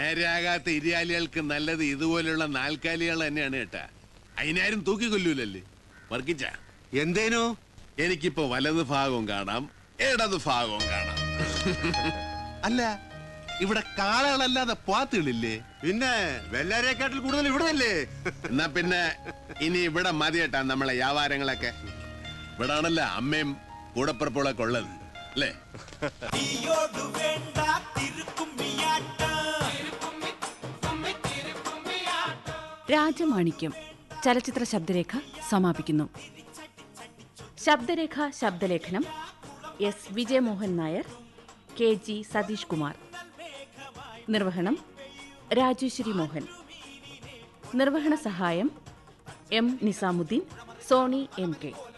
നേരാകാത്ത ഇരിയാലികൾക്ക് നല്ലത് ഇതുപോലുള്ള നാൽക്കാലികൾ തന്നെയാണ് കേട്ടാ അതിനാരും തൂക്കിക്കൊല്ലൂലല്ലേ വർക്കിച്ച എന്തേനു എനിക്കിപ്പോ വലത് ഭാഗവും കാണാം ഇടത് ഭാഗവും കാണാം അല്ല ഇവിടെ കാളകളല്ലാതെ പാത്തുകളില്ലേ പിന്നെ വെള്ളാരേക്കാട്ടിൽ കൂടുതൽ ഇവിടെ അല്ലേ എന്നാ പിന്നെ ഇനി ഇവിടെ മതി കേട്ടാ നമ്മളെ വ്യാപാരങ്ങളൊക്കെ ഇവിടെ ആണല്ലോ അമ്മയും കൂടപ്പുറപ്പുകളൊക്കെ ഉള്ളത് അല്ലേ നീയോട് വേണ്ട തിരുക്കുമ്മിയാട്ടം രാജമാണിക്യം ചലച്ചിത്ര ശബ്ദരേഖ സമാപിക്കുന്നു ശബ്ദരേഖ ശബ്ദലേഖനം S Vijayamohan Nair K G Satish Kumar നിർവഹണം രാജേശ്വരി മോഹൻ നിർവഹണ സഹായം M Nizamuddin Sony M K